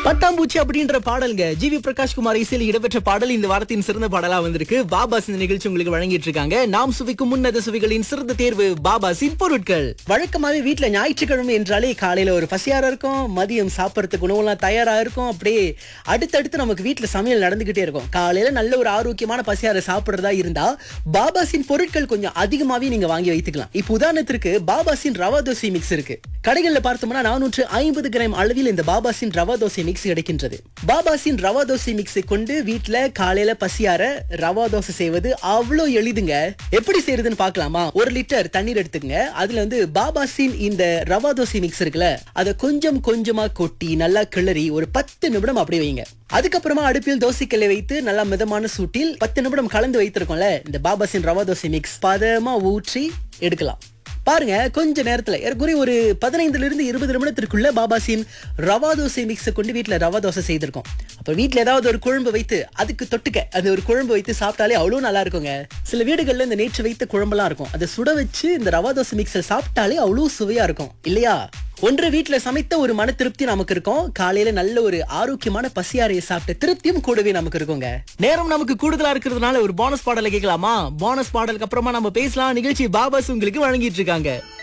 பட்டாம்பூச்சி அப்படின்ற பாடல்ங்க ஜி வி பிரகாஷ் குமார் இசையில் இடம்பெற்ற பாடல் இந்த வாரத்தின் சிறந்த பாடலா வந்திருக்கு பாபாஸ் இந்த நிகழ்ச்சி உங்களுக்கு வழங்கிட்டு இருக்காங்க நாம் சுவைக்கும் முன்னத சுவைகளின் சிறந்த தேர்வு பாபாஸின் பொருட்கள் வழக்கமாவே வீட்ல ஞாயிற்றுக்கிழமை என்றாலே காலையில ஒரு பசியாரா இருக்கும் மதியம் சாப்பிடறதுக்கு உணவுலாம் தயாரா இருக்கும் அப்படியே அடுத்தடுத்து நமக்கு வீட்ல சமையல் நடந்துகிட்டே இருக்கும் காலையில நல்ல ஒரு ஆரோக்கியமான பசியாரை சாப்பிடுறதா இருந்தா பாபாஸின் பொருட்கள் கொஞ்சம் அதிகமாவே நீங்க வாங்கி வைத்துக்கலாம் இப்போ உதாரணத்திற்கு பாபாஸின் ரவா தோசை மிக்ஸ் இருக்கு கடைகள்ல பார்த்தோம்னா நானூற்று ஐம்பது கிராம் அளவில் இந்த பாபாஸின் ரவா தோசை மிக்ஸ் கிடைக்கின்றது பாபாஸின் ரவா தோசை மிக்ஸை கொண்டு வீட்ல காலையில பசியார ரவா தோசை செய்வது அவ்வளோ எளிதுங்க எப்படி செய்யறதுன்னு பார்க்கலாமா ஒரு லிட்டர் தண்ணீர் எடுத்துக்கங்க அதுல வந்து பாபாஸின் இந்த ரவா தோசை மிக்ஸ் இருக்குல்ல அதை கொஞ்சம் கொஞ்சமா கொட்டி நல்லா கிளறி ஒரு பத்து நிமிடம் அப்படியே வைங்க அதுக்கப்புறமா அடுப்பில் தோசைக்கல்லை வைத்து நல்லா மிதமான சூட்டில் பத்து நிமிடம் கலந்து வைத்திருக்கோம்ல இந்த பாபாஸின் ரவா தோசை மிக்ஸ் பதமா ஊற்றி எடுக்கலாம் பாருங்க கொஞ்ச நேரத்துல ஏறக்குறைய ஒரு பதினைந்துல இருந்து இருபது நிமிடத்திற்குள்ள பாபாசின் ரவா தோசை மிக்ஸை கொண்டு வீட்ல ரவா தோசை செய்திருக்கோம் அப்ப வீட்ல ஏதாவது ஒரு குழம்பு வைத்து அதுக்கு தொட்டுக்க அது ஒரு குழம்பு வைத்து சாப்பிட்டாலே அவ்வளவு நல்லா இருக்குங்க சில வீடுகள்ல இந்த நேற்று வைத்த குழம்பெல்லாம் இருக்கும் அதை சுட வச்சு இந்த ரவா தோசை மிக்ஸை சாப்பிட்டாலே அவ்வளவு சுவையா இருக்கும் இல்லையா ஒன்று வீட்ல சமைத்த ஒரு மன திருப்தி நமக்கு இருக்கும் காலையில நல்ல ஒரு ஆரோக்கியமான பசியாரையை சாப்பிட்ட திருப்தியும் கூடவே நமக்கு இருக்குங்க நேரம் நமக்கு கூடுதலா இருக்கிறதுனால ஒரு போனஸ் பாடலை கேட்கலாமா போனஸ் பாடலுக்கு அப்புறமா நம்ம பேசலாம் நிகழ்ச்சி பாபாஸ் உங்களுக்கு வழங்கிட்டு இருக்காங்க